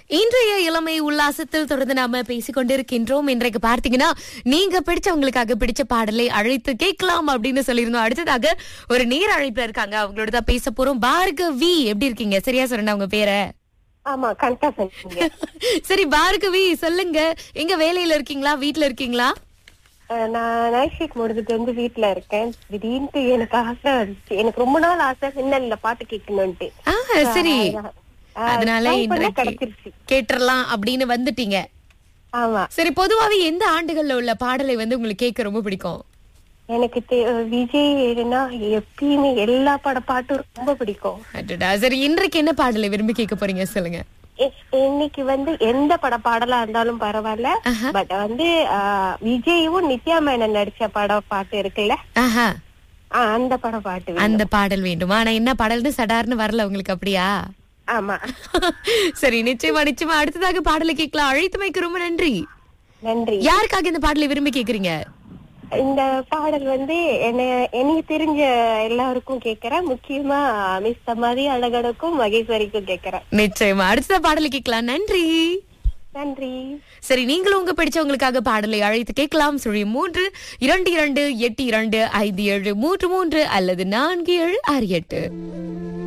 இன்றைய இளமை உல்லாசத்தில் தொடர்ந்து நாம பேசிக் கொண்டிருக்கின்றோம் இன்றைக்கு பார்த்தீங்கன்னா நீங்க பிடிச்சவங்களுக்காக பிடிச்ச பாடலை அழைத்து கேட்கலாம் அப்படின்னு சொல்லியிருந்தோம் அடுத்ததாக ஒரு நேர் அழைப்புல இருக்காங்க அவங்களோட தான் பேச போறோம் பார்கவி எப்படி இருக்கீங்க சரியா சொன்னா உங்க பேரை ஆமா கரெக்டா சொன்னீங்க சரி பார்கவி சொல்லுங்க எங்க வேலையில இருக்கீங்களா வீட்ல இருக்கீங்களா அஹ் நான் நைட் ஷிஃப்ட் முடிஞ்சிட்டு வந்து வீட்ல இருக்கேன் திடீர்னு எனக்கு ஆசை வந்துச்சு எனக்கு ரொம்ப நாள் ஆசை மின்னல்ல பாட்டு கேட்கணும்ட்டு ஆ சரி அஹ் அதனால try பண்ணா இன்றைக்கு கிடைச்சிருச்சு கேட்டுறலாம் அப்படின்னு வந்துட்டீங்க ஆமா சரி பொதுவாவே எந்த ஆண்டுகள்ல உள்ள பாடலை வந்து உங்களுக்கு கேட்க ரொம்ப பிடிக்கும் எனக்கு தே- விஜய்னா எப்பயுமே எல்லா பட பாட்டும் ரொம்ப பிடிக்கும் அடடா சரி இன்றைக்கு என்ன பாடலை விரும்பி கேட்க போறீங்க சொல்லுங்க இ- இன்னைக்கு வந்து எந்த பட பாடலா இருந்தாலும் பரவாயில்ல பட் வந்து அஹ், விஜயும் நித்யா மேனன் நடிச்ச பட பாட்டு இருக்குல்ல ஆஹா அஹ் அந்த பட பாட்டு வேணும். அந்த பாடல் வேண்டும் ஆனா என்ன பாடல்னு சடார்னு வரல உங்களுக்கு அப்படியா ஆமா சரி நிச்சயமா நிச்சயமா அடுத்ததாக பாடலை கேட்கலாம் அழைத்தமைக்கு ரொம்ப நன்றி நன்றி யாருக்காக இந்த பாடலை விரும்பி கேக்குறீங்க இந்த பாடல் வந்து என்ன எனக்கு தெரிஞ்ச எல்லாருக்கும் கேக்குறேன் முக்கியமா மிஸ் சமாதி அழகனுக்கும் மகேஸ்வரிக்கும் கேக்குறேன் நிச்சயமா அடுத்த பாடலை கேட்கலாம் நன்றி நன்றி சரி நீங்களும் உங்க பிடிச்சவங்களுக்காக பாடலை அழைத்து கேட்கலாம் சுழி மூன்று இரண்டு இரண்டு எட்டு இரண்டு ஐந்து ஏழு மூன்று மூன்று அல்லது நான்கு ஏழு ஆறு எட்டு